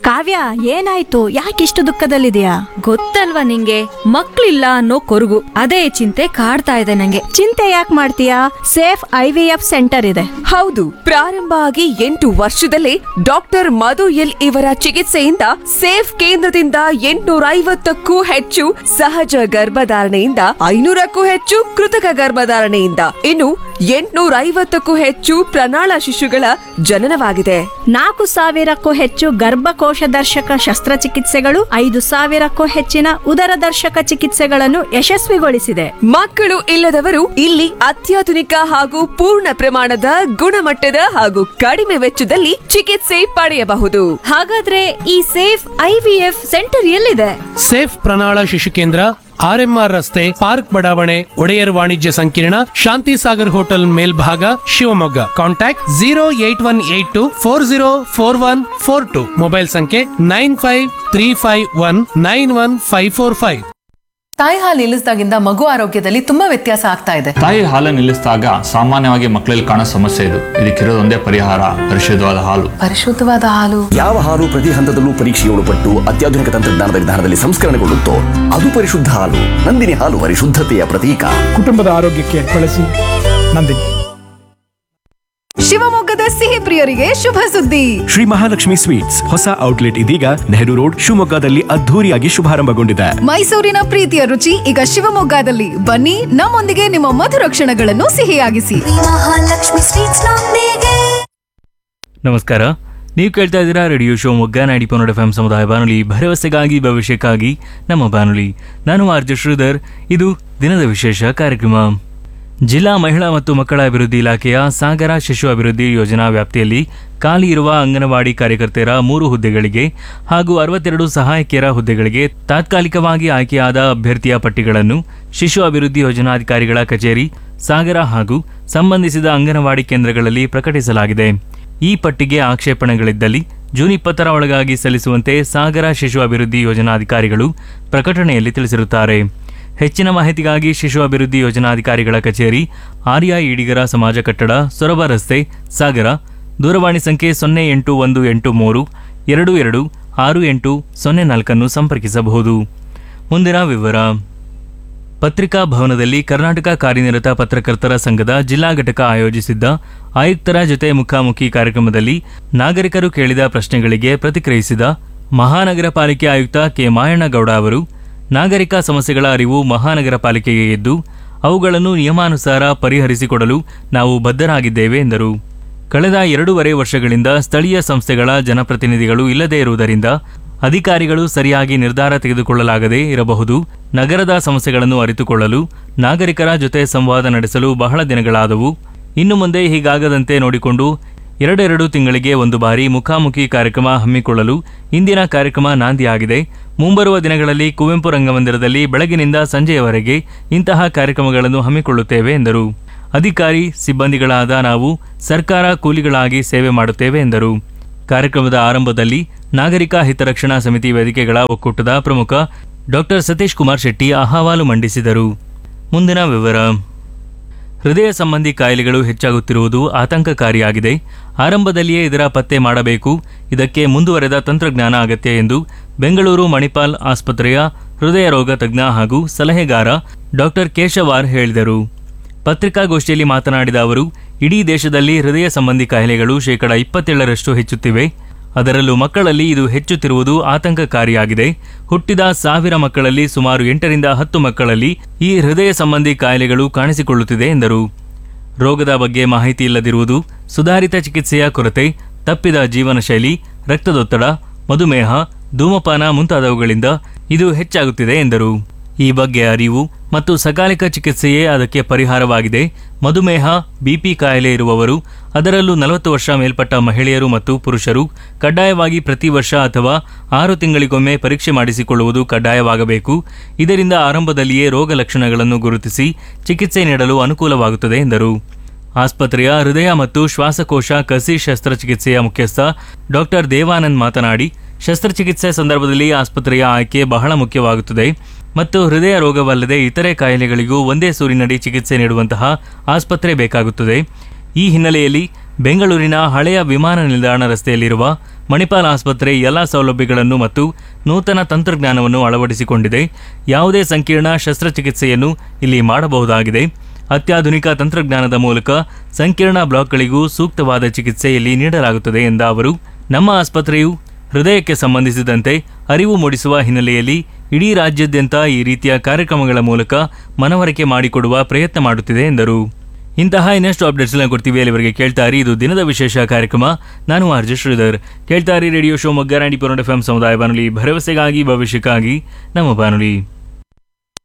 ಕಾವ್ಯ ಏನಾಯ್ತು ಯಾಕಿಷ್ಟು ದುಃಖದಲ್ಲಿದೆಯಾ ಗೊತ್ತಲ್ವಾ ನಿಂಗೆ ಮಕ್ಳಿಲ್ಲ ಅನ್ನೋ ಕೊರಗು ಅದೇ ಚಿಂತೆ ಕಾಡ್ತಾ ಇದೆ ನಂಗೆ ಚಿಂತೆ ಯಾಕೆ ಮಾಡ್ತೀಯಾ safe I V F center ಇದೆ ಹೌದು ಪ್ರಾರಂಭ ಆಗಿ ಎಂಟು ವರ್ಷದಲ್ಲೇ ಡಾಕ್ಟರ್ ಮಧು ಎಲ್ ಇವರ ಚಿಕಿತ್ಸೆಯಿಂದ ಸೇಫ್ ಕೇಂದ್ರದಿಂದ ಎಂಟುನೂರ ಐವತ್ತಕ್ಕೂ ಹೆಚ್ಚು ಸಹಜ ಗರ್ಭಧಾರಣೆಯಿಂದ ಐನೂರಕ್ಕೂ ಹೆಚ್ಚು ಕೃತಕ ಗರ್ಭಧಾರಣೆಯಿಂದ ಇನ್ನು ಎಂಟುನೂರ ಐವತ್ತಕ್ಕೂ ಹೆಚ್ಚು ಪ್ರಣಾಳ ಶಿಶುಗಳ ಜನನವಾಗಿದೆ ನಾಲ್ಕು ಸಾವಿರಕ್ಕೂ ಹೆಚ್ಚು ಗರ್ಭಕೋಶ ದರ್ಶಕ ಶಸ್ತ್ರಚಿಕಿತ್ಸೆಗಳು ಐದು ಸಾವಿರಕ್ಕೂ ಹೆಚ್ಚಿನ ಉದರ ದರ್ಶಕ ಚಿಕಿತ್ಸೆಗಳನ್ನು ಯಶಸ್ವಿಗೊಳಿಸಿದೆ ಮಕ್ಕಳು ಇಲ್ಲದವರು ಇಲ್ಲಿ ಅತ್ಯಾಧುನಿಕ ಹಾಗೂ ಪೂರ್ಣ ಪ್ರಮಾಣದ ಗುಣಮಟ್ಟದ ಹಾಗೂ ಕಡಿಮೆ ವೆಚ್ಚದಲ್ಲಿ ಚಿಕಿತ್ಸೆ ಪಡೆಯಬಹುದು ಹಾಗಾದ್ರೆ ಈ safe I V F center ಎಲ್ಲಿದೆ ಸೇಫ್ ಪ್ರಣಾಳ ಶಿಶು ಕೇಂದ್ರ ಆರ್ಎಂಆರ್ ರಸ್ತೆ ಪಾರ್ಕ್ ಬಡಾವಣೆ ಒಡೆಯರ್ ವಾಣಿಜ್ಯ ಸಂಕೀರ್ಣ ಶಾಂತಿ ಸಾಗರ್ ಹೋಟೆಲ್ ಮೇಲ್ಭಾಗ Shivamogga contact zero eight one eight two four zero four one four two mobile ಸಂಖ್ಯೆ nine five three five one nine one five four five ತಾಯಿ ಹಾಲು ನಿಲ್ಲಿಸಿದಾಗಿಂದ ಮಗು ಆರೋಗ್ಯದಲ್ಲಿ ತುಂಬಾ ವ್ಯತ್ಯಾಸ ಆಗ್ತಾ ಇದೆ ತಾಯಿ ಹಾಲು ನಿಲ್ಲಿಸಿದಾಗ ಸಾಮಾನ್ಯವಾಗಿ ಮಕ್ಕಳಲ್ಲಿ ಕಾಣೋ ಸಮಸ್ಯೆ ಇದು ಇದಕ್ಕಿರೋದೊಂದೇ ಪರಿಹಾರ ಪರಿಶುದ್ಧವಾದ ಹಾಲು ಪರಿಶುದ್ಧವಾದ ಹಾಲು ಯಾವ ಹಾಲು ಪ್ರತಿ ಹಂತದಲ್ಲೂ ಪರೀಕ್ಷೆಯೊಳಪಟ್ಟು ಅತ್ಯಾಧುನಿಕ ತಂತ್ರಜ್ಞಾನದ ವಿಧಾನದಲ್ಲಿ ಸಂಸ್ಕರಣೆಗೊಳ್ಳುತ್ತೋ ಅದು ಪರಿಶುದ್ಧ ಹಾಲು ನಂದಿನಿ ಹಾಲು ಪರಿಶುದ್ಧತೆಯ ಪ್ರತೀಕ ಕುಟುಂಬದ ಆರೋಗ್ಯಕ್ಕೆ ಬಳಸಿ ನಂದಿನಿ ಶಿವಮೊಗ್ಗದ ಸಿಹಿ ಪ್ರಿಯರಿಗೆ ಶುಭ ಸುದ್ದಿ ಶ್ರೀ ಮಹಾಲಕ್ಷ್ಮಿ ಸ್ವೀಟ್ಸ್ ಹೊಸ ಔಟ್ಲೆಟ್ ಇದೀಗ ನೆಹರು ರೋಡ್ ಶಿವಮೊಗ್ಗದಲ್ಲಿ ಅದ್ಧೂರಿಯಾಗಿ ಶುಭಾರಂಭಗೊಂಡಿದೆ ಮೈಸೂರಿನ ಪ್ರೀತಿಯ ರುಚಿ ಈಗ ಶಿವಮೊಗ್ಗದಲ್ಲಿ ಬನ್ನಿ ನಮ್ಮೊಂದಿಗೆ ನಿಮ್ಮ ಮಧುರ ಕ್ಷಣಗಳನ್ನು ಸಿಹಿಯಾಗಿಸಿ ನಮಸ್ಕಾರ ನೀವು ಕೇಳ್ತಾ ಇದ್ದೀರಾ ರೇಡಿಯೋ ಶಿವಮೊಗ್ಗ ನಾಡಿ ಪನ್ನಡ ಎಫ್ ಸಮುದಾಯ ಬಾನುಲಿ ಭರವಸೆಗಾಗಿ ಭವಿಷ್ಯಕ್ಕಾಗಿ ನಮ್ಮ ಬಾನುಲಿ ನಾನು ಆರ್ಜ ಶ್ರೀಧರ್ ಇದು ದಿನದ ವಿಶೇಷ ಕಾರ್ಯಕ್ರಮ ಜಿಲ್ಲಾ ಮಹಿಳಾ ಮತ್ತು ಮಕ್ಕಳ ಅಭಿವೃದ್ಧಿ ಇಲಾಖೆಯ ಸಾಗರ ಶಿಶು ಅಭಿವೃದ್ಧಿ ಯೋಜನಾ ವ್ಯಾಪ್ತಿಯಲ್ಲಿ ಖಾಲಿ ಇರುವ ಅಂಗನವಾಡಿ ಕಾರ್ಯಕರ್ತೆಯರ ಮೂರು ಹುದ್ದೆಗಳಿಗೆ ಹಾಗೂ ಅರವತ್ತೆರಡು ಸಹಾಯಕಿಯರ ಹುದ್ದೆಗಳಿಗೆ ತಾತ್ಕಾಲಿಕವಾಗಿ ಆಯ್ಕೆಯಾದ ಅಭ್ಯರ್ಥಿಯ ಪಟ್ಟಿಗಳನ್ನು ಶಿಶು ಅಭಿವೃದ್ಧಿ ಯೋಜನಾಧಿಕಾರಿಗಳ ಕಚೇರಿ ಸಾಗರ ಹಾಗೂ ಸಂಬಂಧಿಸಿದ ಅಂಗನವಾಡಿ ಕೇಂದ್ರಗಳಲ್ಲಿ ಪ್ರಕಟಿಸಲಾಗಿದೆ ಈ ಪಟ್ಟಿಗೆ ಆಕ್ಷೇಪಣೆಗಳಿದ್ದಲ್ಲಿ ಜೂನ್ ಇಪ್ಪತ್ತರ ಒಳಗಾಗಿ ಸಲ್ಲಿಸುವಂತೆ ಸಾಗರ ಶಿಶು ಅಭಿವೃದ್ಧಿ ಯೋಜನಾಧಿಕಾರಿಗಳು ಪ್ರಕಟಣೆಯಲ್ಲಿ ತಿಳಿಸಿರುತ್ತಾರೆ ಹೆಚ್ಚಿನ ಮಾಹಿತಿಗಾಗಿ ಶಿಶು ಅಭಿವೃದ್ಧಿ ಯೋಜನಾಧಿಕಾರಿಗಳ ಕಚೇರಿ ಆರ್ಯ ಈಡಿಗರ ಸಮಾಜ ಕಟ್ಟಡ ಸೊರಬ ರಸ್ತೆ ಸಾಗರ ದೂರವಾಣಿ ಸಂಖ್ಯೆ ಸೊನ್ನೆ ಎಂಟು ಒಂದು ಎಂಟು ಮೂರು ಎರಡು ಎರಡು ಆರು ಎಂಟು ಸೊನ್ನೆ ನಾಲ್ಕನ್ನು ಸಂಪರ್ಕಿಸಬಹುದು ಮುಂದಿನ ವಿವರ ಪತ್ರಿಕಾ ಭವನದಲ್ಲಿ ಕರ್ನಾಟಕ ಕಾರ್ಯನಿರತ ಪತ್ರಕರ್ತರ ಸಂಘದ ಜಿಲ್ಲಾ ಘಟಕ ಆಯೋಜಿಸಿದ್ದ ಆಯುಕ್ತರ ಜೊತೆ ಮುಖಾಮುಖಿ ಕಾರ್ಯಕ್ರಮದಲ್ಲಿ ನಾಗರಿಕರು ಕೇಳಿದ ಪ್ರಶ್ನೆಗಳಿಗೆ ಪ್ರತಿಕ್ರಿಯಿಸಿದ ಮಹಾನಗರ ಪಾಲಿಕೆ ಆಯುಕ್ತ ಕೆ ಮಾಯಣ್ಣಗೌಡ ಅವರು ನಾಗರಿಕ ಸಮಸ್ಯೆಗಳ ಅರಿವು ಮಹಾನಗರ ಪಾಲಿಕೆಗೆ ಇದ್ದು ಅವುಗಳನ್ನು ನಿಯಮಾನುಸಾರ ಪರಿಹರಿಸಿಕೊಡಲು ನಾವು ಬದ್ಧರಾಗಿದ್ದೇವೆ ಎಂದರು ಕಳೆದ ಎರಡೂವರೆ ವರ್ಷಗಳಿಂದ ಸ್ಥಳೀಯ ಸಂಸ್ಥೆಗಳ ಜನಪ್ರತಿನಿಧಿಗಳು ಇಲ್ಲದೇ ಇರುವುದರಿಂದ ಅಧಿಕಾರಿಗಳು ಸರಿಯಾಗಿ ನಿರ್ಧಾರ ತೆಗೆದುಕೊಳ್ಳಲಾಗದೇ ಇರಬಹುದು ನಗರದ ಸಮಸ್ಯೆಗಳನ್ನು ಅರಿತುಕೊಳ್ಳಲು ನಾಗರಿಕರ ಜೊತೆ ಸಂವಾದ ನಡೆಸಲು ಬಹಳ ದಿನಗಳಾದವು ಇನ್ನು ಮುಂದೆ ಹೀಗಾಗದಂತೆ ನೋಡಿಕೊಂಡು ಎರಡೆರಡು ತಿಂಗಳಿಗೆ ಒಂದು ಬಾರಿ ಮುಖಾಮುಖಿ ಕಾರ್ಯಕ್ರಮ ಹಮ್ಮಿಕೊಳ್ಳಲು ಇಂದಿನ ಕಾರ್ಯಕ್ರಮ ನಾಂದಿಯಾಗಿದೆ ಮುಂಬರುವ ದಿನಗಳಲ್ಲಿ ಕುವೆಂಪು ರಂಗಮಂದಿರದಲ್ಲಿ ಬೆಳಗಿನಿಂದ ಸಂಜೆಯವರೆಗೆ ಇಂತಹ ಕಾರ್ಯಕ್ರಮಗಳನ್ನು ಹಮ್ಮಿಕೊಳ್ಳುತ್ತೇವೆ ಎಂದರು ಅಧಿಕಾರಿ ಸಿಬ್ಬಂದಿಗಳಾದ ನಾವು ಸರ್ಕಾರ ಕೂಲಿಗಳಾಗಿ ಸೇವೆ ಮಾಡುತ್ತೇವೆ ಎಂದರು ಕಾರ್ಯಕ್ರಮದ ಆರಂಭದಲ್ಲಿ ನಾಗರಿಕ ಹಿತರಕ್ಷಣಾ ಸಮಿತಿ ವೇದಿಕೆಗಳ ಒಕ್ಕೂಟದ ಪ್ರಮುಖ ಡಾಕ್ಟರ್ ಸತೀಶ್ ಕುಮಾರ್ ಶೆಟ್ಟಿ ಅಹವಾಲು ಮಂಡಿಸಿದರು ಮುಂದಿನ ವಿವರ ಹೃದಯ ಸಂಬಂಧಿ ಕಾಯಿಲೆಗಳು ಹೆಚ್ಚಾಗುತ್ತಿರುವುದು ಆತಂಕಕಾರಿಯಾಗಿದೆ ಆರಂಭದಲ್ಲಿಯೇ ಇದರ ಪತ್ತೆ ಮಾಡಬೇಕು ಇದಕ್ಕೆ ಮುಂದುವರೆದ ತಂತ್ರಜ್ಞಾನ ಅಗತ್ಯ ಎಂದು ಬೆಂಗಳೂರು ಮಣಿಪಾಲ್ ಆಸ್ಪತ್ರೆಯ ಹೃದಯ ರೋಗ ತಜ್ಞ ಹಾಗೂ ಸಲಹೆಗಾರ ಡಾಕ್ಟರ್ ಕೇಶವಾರ್ ಹೇಳಿದರು ಪತ್ರಿಕಾಗೋಷ್ಠಿಯಲ್ಲಿ ಮಾತನಾಡಿದ ಅವರು ಇಡೀ ದೇಶದಲ್ಲಿ ಹೃದಯ ಸಂಬಂಧಿ ಕಾಯಿಲೆಗಳು ಶೇಕಡ ಇಪ್ಪತ್ತೇಳರಷ್ಟು ಹೆಚ್ಚುತ್ತಿವೆ ಅದರಲ್ಲೂ ಮಕ್ಕಳಲ್ಲಿ ಇದು ಹೆಚ್ಚುತ್ತಿರುವುದು ಆತಂಕಕಾರಿಯಾಗಿದೆ ಹುಟ್ಟಿದ ಸಾವಿರ ಮಕ್ಕಳಲ್ಲಿ ಸುಮಾರು ಎಂಟರಿಂದ ಹತ್ತು ಮಕ್ಕಳಲ್ಲಿ ಈ ಹೃದಯ ಸಂಬಂಧಿ ಕಾಯಿಲೆಗಳು ಕಾಣಿಸಿಕೊಳ್ಳುತ್ತಿದೆ ಎಂದರು ರೋಗದ ಬಗ್ಗೆ ಮಾಹಿತಿ ಇಲ್ಲದಿರುವುದು ಸುಧಾರಿತ ಚಿಕಿತ್ಸೆಯ ಕೊರತೆ ತಪ್ಪಿದ ಜೀವನ ಶೈಲಿ ರಕ್ತದೊತ್ತಡ ಮಧುಮೇಹ ಧೂಮಪಾನ ಮುಂತಾದವುಗಳಿಂದ ಇದು ಹೆಚ್ಚಾಗುತ್ತಿದೆ ಎಂದರು ಈ ಬಗ್ಗೆ ಅರಿವು ಮತ್ತು ಸಕಾಲಿಕ ಚಿಕಿತ್ಸೆಯೇ ಅದಕ್ಕೆ ಪರಿಹಾರವಾಗಿದೆ ಮಧುಮೇಹ ಬಿಪಿ ಕಾಯಿಲೆ ಇರುವವರು ಅದರಲ್ಲೂ ನಲವತ್ತು ವರ್ಷ ಮೇಲ್ಪಟ್ಟ ಮಹಿಳೆಯರು ಮತ್ತು ಪುರುಷರು ಕಡ್ಡಾಯವಾಗಿ ಪ್ರತಿ ವರ್ಷ ಅಥವಾ ಆರು ತಿಂಗಳಿಗೊಮ್ಮೆ ಪರೀಕ್ಷೆ ಮಾಡಿಸಿಕೊಳ್ಳುವುದು ಕಡ್ಡಾಯವಾಗಬೇಕು ಇದರಿಂದ ಆರಂಭದಲ್ಲಿಯೇ ರೋಗ ಲಕ್ಷಣಗಳನ್ನು ಗುರುತಿಸಿ ಚಿಕಿತ್ಸೆ ನೀಡಲು ಅನುಕೂಲವಾಗುತ್ತದೆ ಎಂದರು ಆಸ್ಪತ್ರೆಯ ಹೃದಯ ಮತ್ತು ಶ್ವಾಸಕೋಶ ಕಸಿ ಶಸ್ತ್ರಚಿಕಿತ್ಸೆಯ ಮುಖ್ಯಸ್ಥ ಡಾಕ್ಟರ್ ದೇವಾನಂದ್ ಮಾತನಾಡಿ ಶಸ್ತ್ರಚಿಕಿತ್ಸೆ ಸಂದರ್ಭದಲ್ಲಿ ಆಸ್ಪತ್ರೆಯ ಆಯ್ಕೆ ಬಹಳ ಮುಖ್ಯವಾಗುತ್ತದೆ ಮತ್ತು ಹೃದಯ ರೋಗವಲ್ಲದೆ ಇತರೆ ಕಾಯಿಲೆಗಳಿಗೂ ಒಂದೇ ಸೂರಿನಡಿ ಚಿಕಿತ್ಸೆ ನೀಡುವಂತಹ ಆಸ್ಪತ್ರೆ ಬೇಕಾಗುತ್ತದೆ ಈ ಹಿನ್ನೆಲೆಯಲ್ಲಿ ಬೆಂಗಳೂರಿನ ಹಳೆಯ ವಿಮಾನ ನಿಲ್ದಾಣ ರಸ್ತೆಯಲ್ಲಿರುವ ಮಣಿಪಾಲ್ ಆಸ್ಪತ್ರೆ ಎಲ್ಲ ಸೌಲಭ್ಯಗಳನ್ನು ಮತ್ತು ನೂತನ ತಂತ್ರಜ್ಞಾನವನ್ನು ಅಳವಡಿಸಿಕೊಂಡಿದೆ ಯಾವುದೇ ಸಂಕೀರ್ಣ ಶಸ್ತ್ರಚಿಕಿತ್ಸೆಯನ್ನು ಇಲ್ಲಿ ಮಾಡಬಹುದಾಗಿದೆ ಅತ್ಯಾಧುನಿಕ ತಂತ್ರಜ್ಞಾನದ ಮೂಲಕ ಸಂಕೀರ್ಣ ಬ್ಲಾಕ್ಗಳಿಗೂ ಸೂಕ್ತವಾದ ಚಿಕಿತ್ಸೆ ಇಲ್ಲಿ ನೀಡಲಾಗುತ್ತದೆ ಎಂದ ಅವರು ನಮ್ಮ ಆಸ್ಪತ್ರೆಯು ಹೃದಯಕ್ಕೆ ಸಂಬಂಧಿಸಿದಂತೆ ಅರಿವು ಮೂಡಿಸುವ ಹಿನ್ನೆಲೆಯಲ್ಲಿ ಇಡೀ ರಾಜ್ಯಾದ್ಯಂತ ಈ ರೀತಿಯ ಕಾರ್ಯಕ್ರಮಗಳ ಮೂಲಕ ಮನವರಿಕೆ ಮಾಡಿಕೊಡುವ ಪ್ರಯತ್ನ ಮಾಡುತ್ತಿದೆ ಎಂದರು ಇಂತಹ ಇನ್ನಷ್ಟು ಅಪ್ಡೇಟ್ಸ್ನ ಕೊಡ್ತೀವಿ ಅಲ್ಲಿವರೆಗೆ ಕೇಳ್ತಾ ಇರಿ ಇದು ದಿನದ ವಿಶೇಷ ಕಾರ್ಯಕ್ರಮ ನಾನು ಆರ್ಜೆ ಶ್ರೀಧರ್ ಕೇಳ್ತಾ ಇರಿ ರೇಡಿಯೋ ಶೋ ಮೊಗ್ಗ ನಾಡಿ ಎಫ್ ಎಂ ಸಮುದಾಯ ಬಾನುಲಿ ಭರವಸೆಗಾಗಿ ಭವಿಷ್ಯಕ್ಕಾಗಿ ನಮ್ಮ ಬಾನುಲಿ